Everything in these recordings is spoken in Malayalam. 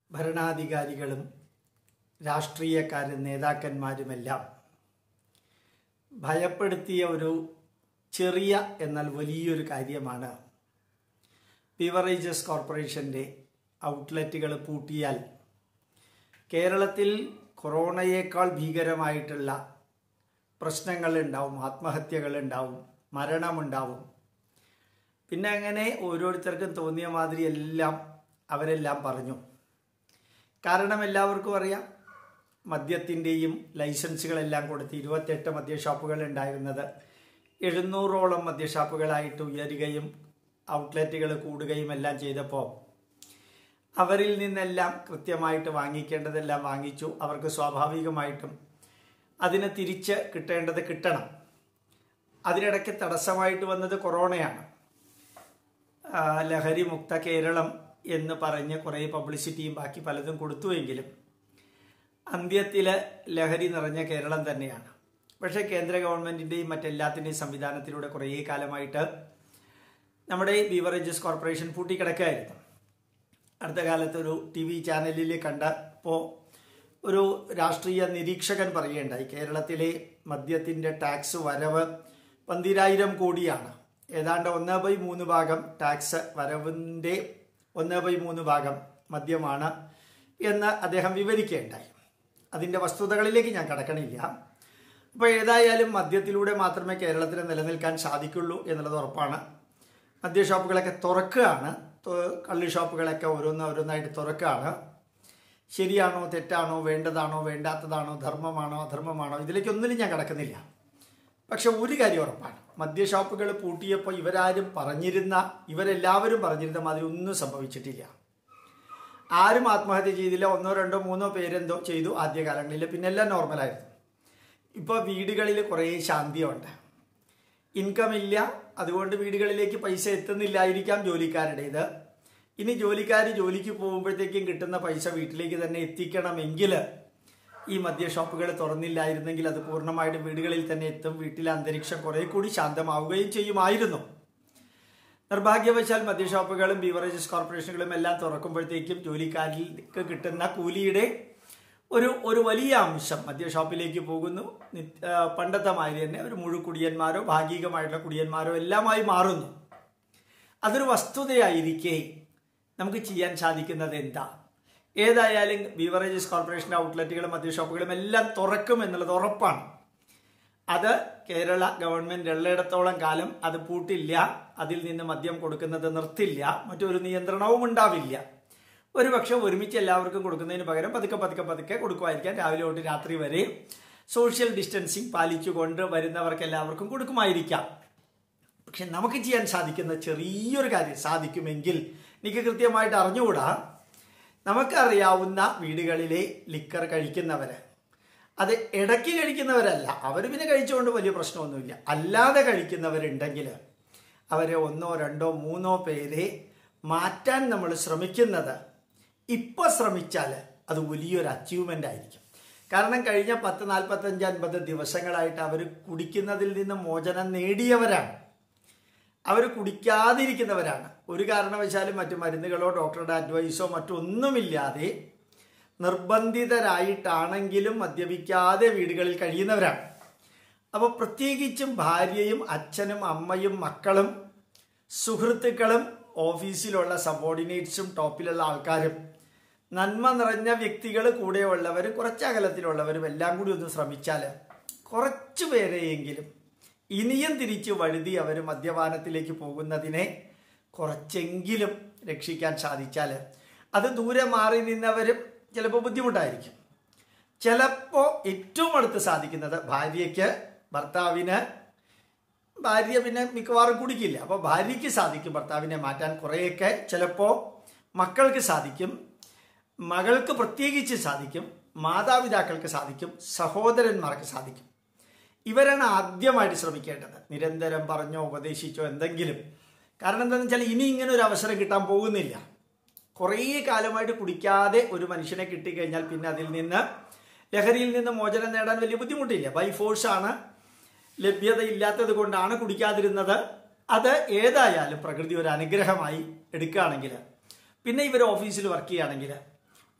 ഭരണാധികാരികളും രാഷ്ട്രീയക്കാരും നേതാക്കന്മാരുമെല്ലാം ഭയപ്പെടുത്തിയ ഒരു ചെറിയ എന്നാൽ വലിയൊരു കാര്യമാണ് ബിവറേജസ് കോർപ്പറേഷൻ്റെ ഔട്ട്ലെറ്റുകൾ പൂട്ടിയാൽ കേരളത്തിൽ കൊറോണയേക്കാൾ ഭീകരമായിട്ടുള്ള പ്രശ്നങ്ങളുണ്ടാവും ആത്മഹത്യകളുണ്ടാവും മരണമുണ്ടാവും പിന്നെ അങ്ങനെ ഓരോരുത്തർക്കും തോന്നിയ മാതിരി എല്ലാം അവരെല്ലാം പറഞ്ഞു കാരണം എല്ലാവർക്കും അറിയാം മദ്യത്തിൻ്റെയും ലൈസൻസുകളെല്ലാം കൊടുത്ത് ഇരുപത്തെട്ട് മദ്യഷാപ്പുകൾ ഉണ്ടായിരുന്നത് എഴുന്നൂറോളം മദ്യഷാപ്പുകളായിട്ട് ഉയരുകയും ഔട്ട്ലെറ്റുകൾ കൂടുകയും എല്ലാം ചെയ്തപ്പോൾ അവരിൽ നിന്നെല്ലാം കൃത്യമായിട്ട് വാങ്ങിക്കേണ്ടതെല്ലാം വാങ്ങിച്ചു അവർക്ക് സ്വാഭാവികമായിട്ടും അതിന് തിരിച്ച് കിട്ടേണ്ടത് കിട്ടണം അതിനിടയ്ക്ക് തടസ്സമായിട്ട് വന്നത് കൊറോണയാണ് ആ, ലഹരി മുക്ത കേരളം എന്ന് പറഞ്ഞ് കുറേ പബ്ലിസിറ്റിയും ബാക്കി പലതും കൊടുത്തുവെങ്കിലും അന്ത്യത്തിൽ ലഹരി നിറഞ്ഞ കേരളം തന്നെയാണ് പക്ഷേ കേന്ദ്ര ഗവൺമെൻറ്റിൻ്റെയും മറ്റെല്ലാത്തിൻ്റെയും സംവിധാനത്തിലൂടെ കുറേ കാലമായിട്ട് നമ്മുടെ ഈ ബീവറേജസ് കോർപ്പറേഷൻ പൂട്ടിക്കിടക്കുകയായിരുന്നു അടുത്ത കാലത്ത് ഒരു ടി വി ചാനലിൽ കണ്ടപ്പോൾ ഒരു രാഷ്ട്രീയ നിരീക്ഷകൻ പറയുകയുണ്ടായി കേരളത്തിലെ മദ്യത്തിൻ്റെ ടാക്സ് വരവ് പന്തിരായിരം കോടിയാണ് ഏതാണ്ട് ഒന്ന് ബൈ മൂന്ന് ഭാഗം ടാക്സ് വരവിൻ്റെ ഒന്ന് ബൈ മൂന്ന് ഭാഗം മദ്യമാണ് എന്ന് അദ്ദേഹം വിവരിക്കുകയുണ്ടായി അതിൻ്റെ വസ്തുതകളിലേക്ക് ഞാൻ കടക്കണില്ല അപ്പോൾ ഏതായാലും മദ്യത്തിലൂടെ മാത്രമേ കേരളത്തിൽ നിലനിൽക്കാൻ സാധിക്കുള്ളൂ എന്നുള്ളത് ഉറപ്പാണ് മദ്യഷോപ്പുകളൊക്കെ തുറക്കുകയാണ് തൊ- കള്ള് ഷോപ്പുകളൊക്കെ ഓരോന്ന് ഓരോന്നായിട്ട് തുറക്കുകയാണ് ശരിയാണോ തെറ്റാണോ വേണ്ടതാണോ വേണ്ടാത്തതാണോ ധർമ്മമാണോ അധർമ്മമാണോ ഇതിലേക്കൊന്നിലും ഞാൻ കടക്കുന്നില്ല പക്ഷെ ഒരു കാര്യം ഉറപ്പാണ് മദ്യഷോപ്പുകൾ പൂട്ടിയപ്പോൾ ഇവരാരും പറഞ്ഞിരുന്ന ഇവരെല്ലാവരും പറഞ്ഞിരുന്ന മാതിരി ഒന്നും സംഭവിച്ചിട്ടില്ല ആരും ആത്മഹത്യ ചെയ്തില്ല ഒന്നോ രണ്ടോ മൂന്നോ പേരെന്തോ ചെയ്തു ആദ്യകാലങ്ങളിൽ പിന്നെ എല്ലാം നോർമലായിരുന്നു ഇപ്പോൾ വീടുകളിൽ കുറേ ശാന്തിയുണ്ട് ഇൻകം ഇല്ല അതുകൊണ്ട് വീടുകളിലേക്ക് പൈസ എത്തുന്നില്ലായിരിക്കാം ജോലിക്കാരുടേത് ഇനി ജോലിക്കാർ ജോലിക്ക് പോകുമ്പോഴത്തേക്കും കിട്ടുന്ന പൈസ വീട്ടിലേക്ക് തന്നെ എത്തിക്കണമെങ്കിൽ ഈ മദ്യ ഷോപ്പുകൾ തുറന്നില്ലായിരുന്നെങ്കിൽ അത് പൂർണ്ണമായിട്ടും വീടുകളിൽ തന്നെ എത്തും വീട്ടിലെ അന്തരീക്ഷം കുറെ കൂടി ശാന്തമാവുകയും ചെയ്യുമായിരുന്നു നിർഭാഗ്യവശാൽ മദ്യഷോപ്പുകളും ബീവറേജസ് കോർപ്പറേഷനുകളും എല്ലാം തുറക്കുമ്പോഴത്തേക്കും ജോലിക്കാരിക്ക് കിട്ടുന്ന കൂലിയുടെ ഒരു ഒരു വലിയ അംശം മദ്യഷോപ്പിലേക്ക് പോകുന്നു നിത്യ- ആ, പണ്ടത്തെ മാതിരി തന്നെ ഒരു മുഴുക്കുടിയന്മാരോ ഭാഗികമായിട്ടുള്ള കുടിയന്മാരോ എല്ലാമായി മാറുന്നു അതൊരു വസ്തുതയായിരിക്കെ നമുക്ക് ചെയ്യാൻ സാധിക്കുന്നത് എന്താ ഏതായാലും ബീവറേജസ് കോർപ്പറേഷൻ്റെ ഔട്ട്ലെറ്റുകളും മദ്യഷോപ്പുകളും എല്ലാം തുറക്കും എന്നുള്ളത് ഉറപ്പാണ് അത് കേരള ഗവൺമെന്റ് ഉള്ളിടത്തോളം കാലം അത് പൂട്ടില്ല അതിൽ നിന്ന് മദ്യം കൊടുക്കുന്നത് നിർത്തില്ല മറ്റൊരു നിയന്ത്രണവും ഉണ്ടാവില്ല ഒരുപക്ഷെ ഒരുമിച്ച് എല്ലാവർക്കും കൊടുക്കുന്നതിന് പകരം പതുക്കെ പതുക്കെ പതുക്കെ കൊടുക്കുമായിരിക്കാം രാവിലെ തൊട്ട് രാത്രി വരെ സോഷ്യൽ ഡിസ്റ്റൻസിങ് പാലിച്ചുകൊണ്ട് വരുന്നവർക്ക് എല്ലാവർക്കും കൊടുക്കുമായിരിക്കാം പക്ഷെ നമുക്ക് ചെയ്യാൻ സാധിക്കുന്ന ചെറിയൊരു കാര്യം സാധിക്കുമെങ്കിൽ എനിക്ക് കൃത്യമായിട്ട് അറിഞ്ഞുകൂടാ നമുക്കറിയാവുന്ന വീടുകളിലെ ലിക്കർ കഴിക്കുന്നവര് അത് ഇടയ്ക്ക് കഴിക്കുന്നവരല്ല അവർ പിന്നെ കഴിച്ചുകൊണ്ട് വലിയ പ്രശ്നമൊന്നുമില്ല അല്ലാതെ കഴിക്കുന്നവരുണ്ടെങ്കിൽ അവരെ ഒന്നോ രണ്ടോ മൂന്നോ പേരെ മാറ്റാൻ നമ്മൾ ശ്രമിക്കുന്നത് ഇപ്പൊ ശ്രമിച്ചാൽ അത് വലിയൊരു അച്ചീവ്മെന്റ് ആയിരിക്കും കാരണം കഴിഞ്ഞ പത്ത് നാൽപ്പത്തഞ്ച് അൻപത് ദിവസങ്ങളായിട്ട് അവർ കുടിക്കുന്നതിൽ നിന്ന് മോചനം നേടിയവരാണ് അവർ കുടിക്കാതിരിക്കുന്നവരാണ് ഒരു കാരണവശാലും മറ്റു മരുന്നുകളോ ഡോക്ടറുടെ അഡ്വൈസോ മറ്റൊന്നുമില്ലാതെ നിർബന്ധിതരായിട്ടാണെങ്കിലും മദ്യപിക്കാതെ വീടുകളിൽ കഴിയുന്നവരാണ് അപ്പോൾ പ്രത്യേകിച്ചും ഭാര്യയും അച്ഛനും അമ്മയും മക്കളും സുഹൃത്തുക്കളും ഓഫീസിലുള്ള സബോർഡിനേറ്റ്സും ടോപ്പിലുള്ള ആൾക്കാരും നന്മ നിറഞ്ഞ വ്യക്തികൾ കൂടെയുള്ളവരും കുറച്ച് അകലത്തിലുള്ളവരും എല്ലാം കൂടി ഒന്ന് ശ്രമിച്ചാൽ കുറച്ചു പേരെയെങ്കിലും ഇനിയും തിരിച്ച് വഴുതി അവർ മദ്യപാനത്തിലേക്ക് പോകുന്നതിനെ കുറച്ചെങ്കിലും രക്ഷിക്കാൻ സാധിച്ചാൽ അത് ദൂരെ മാറി നിന്നവരും ചിലപ്പോൾ ബുദ്ധിമുട്ടായിരിക്കും ചിലപ്പോൾ ഏറ്റവും അടുത്ത് സാധിക്കുന്നത് ഭാര്യയ്ക്ക് ഭർത്താവിന് ഭാര്യ പിന്നെ മിക്കവാറും കുടിക്കില്ല അപ്പോൾ ഭാര്യയ്ക്ക് സാധിക്കും ഭർത്താവിനെ മാറ്റാൻ കുറേയൊക്കെ ചിലപ്പോൾ മക്കൾക്ക് സാധിക്കും മകൾക്ക് പ്രത്യേകിച്ച് സാധിക്കും മാതാപിതാക്കൾക്ക് സാധിക്കും സഹോദരന്മാർക്ക് സാധിക്കും ഇവരാണ് ആദ്യമായിട്ട് ശ്രമിക്കേണ്ടത് നിരന്തരം പറഞ്ഞോ ഉപദേശിച്ചോ എന്തെങ്കിലും കാരണം എന്താണെന്ന് വെച്ചാൽ ഇനി ഇങ്ങനെ ഒരു അവസരം കിട്ടാൻ പോകുന്നില്ല കുറേ കാലമായിട്ട് കുടിക്കാതെ ഒരു മനുഷ്യനെ കിട്ടിക്കഴിഞ്ഞാൽ പിന്നെ അതിൽ നിന്ന് ലഹരിയിൽ നിന്ന് മോചനം നേടാൻ വലിയ ബുദ്ധിമുട്ടില്ല ബൈ ഫോഴ്സാണ് ലഭ്യതയില്ലാത്തത് കൊണ്ടാണ് കുടിക്കാതിരുന്നത് അത് ഏതായാലും പ്രകൃതി ഒരു അനുഗ്രഹമായി എടുക്കുകയാണെങ്കിൽ പിന്നെ ഇവർ ഓഫീസിൽ വർക്ക് ചെയ്യുകയാണെങ്കിൽ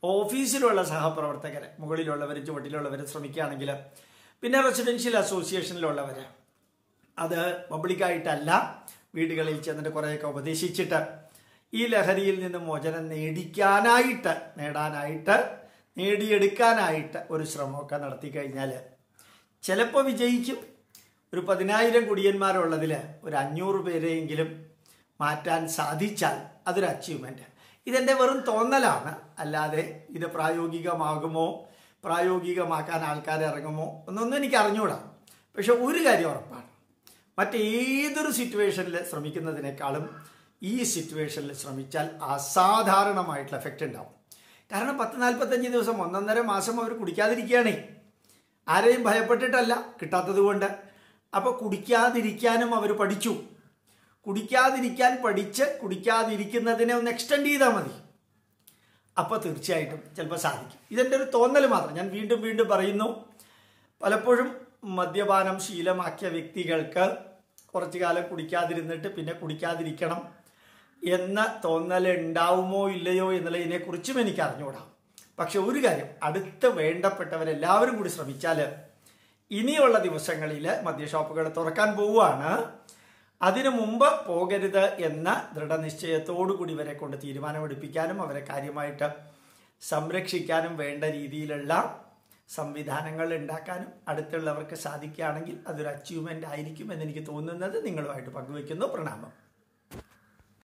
ഓഫീസിലുള്ള സഹപ്രവർത്തകർ മുകളിലുള്ളവർ ചുവട്ടിലുള്ളവർ ശ്രമിക്കുകയാണെങ്കിൽ പിന്നെ റെസിഡൻഷ്യൽ അസോസിയേഷനിലുള്ളവർ അത് പബ്ലിക്കായിട്ടല്ല വീടുകളിൽ ചെന്നിട്ട് കുറേയൊക്കെ ഉപദേശിച്ചിട്ട് ഈ ലഹരിയിൽ നിന്ന് മോചനം നേടിക്കാനായിട്ട് നേടാനായിട്ട് നേടിയെടുക്കാനായിട്ട് ഒരു ശ്രമമൊക്കെ നടത്തി കഴിഞ്ഞാൽ ചിലപ്പോൾ വിജയിക്കും ഒരു പതിനായിരം കുടിയന്മാരുള്ളതിൽ ഒരു അഞ്ഞൂറ് പേരെയെങ്കിലും മാറ്റാൻ സാധിച്ചാൽ അതൊരു അച്ചീവ്മെൻറ്റ് ഇതെൻ്റെ വെറും തോന്നലാണ് അല്ലാതെ ഇത് പ്രായോഗികമാകുമോ പ്രായോഗികമാക്കാൻ ആൾക്കാർ ഇറങ്ങുമോ എന്നൊന്നും എനിക്ക് അറിഞ്ഞുകൂടാ പക്ഷെ ഒരു കാര്യം ഉറപ്പാണ് മറ്റേതൊരു സിറ്റുവേഷനിൽ ശ്രമിക്കുന്നതിനേക്കാളും ഈ സിറ്റുവേഷനിൽ ശ്രമിച്ചാൽ അസാധാരണമായിട്ടുള്ള എഫക്റ്റ് ഉണ്ടാവും കാരണം പത്ത് നാൽപ്പത്തഞ്ച് ദിവസം ഒന്നൊന്നര മാസം അവർ കുടിക്കാതിരിക്കുകയാണേ ആരെയും ഭയപ്പെട്ടിട്ടല്ല കിട്ടാത്തത് കൊണ്ട് അപ്പോൾ കുടിക്കാതിരിക്കാനും അവർ പഠിച്ചു കുടിക്കാതിരിക്കാൻ പഠിച്ച് കുടിക്കാതിരിക്കുന്നതിനെ ഒന്ന് എക്സ്റ്റെൻഡ് ചെയ്താൽ മതി അപ്പോൾ തീർച്ചയായിട്ടും ചിലപ്പോൾ സാധിക്കും ഇതെൻ്റെ ഒരു തോന്നൽ മാത്രം ഞാൻ വീണ്ടും വീണ്ടും പറയുന്നു പലപ്പോഴും മദ്യപാനം ശീലമാക്കിയ വ്യക്തികൾക്ക് കുറച്ചു കാലം കുടിക്കാതിരുന്നിട്ട് പിന്നെ കുടിക്കാതിരിക്കണം എന്ന തോന്നൽ ഉണ്ടാവുമോ ഇല്ലയോ എന്നുള്ളതിനെക്കുറിച്ചും എനിക്ക് അറിഞ്ഞുകൂടാ പക്ഷെ ഒരു കാര്യം അടുത്ത് വേണ്ടപ്പെട്ടവരെല്ലാവരും കൂടി ശ്രമിച്ചാൽ ഇനിയുള്ള ദിവസങ്ങളിൽ മദ്യഷോപ്പുകൾ തുറക്കാൻ പോവുകയാണ് അതിനു മുമ്പ് പോകരുത് എന്ന ദൃഢനിശ്ചയത്തോടു കൂടി ഇവരെ കൊണ്ട് തീരുമാനമെടുപ്പിക്കാനും അവരെ കാര്യമായിട്ട് സംരക്ഷിക്കാനും വേണ്ട രീതിയിലുള്ള സംവിധാനങ്ങൾ ഉണ്ടാക്കാനും അടുത്തുള്ളവർക്ക് സാധിക്കുകയാണെങ്കിൽ അതൊരു അച്ചീവ്മെൻ്റ് ആയിരിക്കും എന്നെനിക്ക് തോന്നുന്നത് നിങ്ങളുമായിട്ട് പങ്കുവയ്ക്കുന്നു പ്രണാമം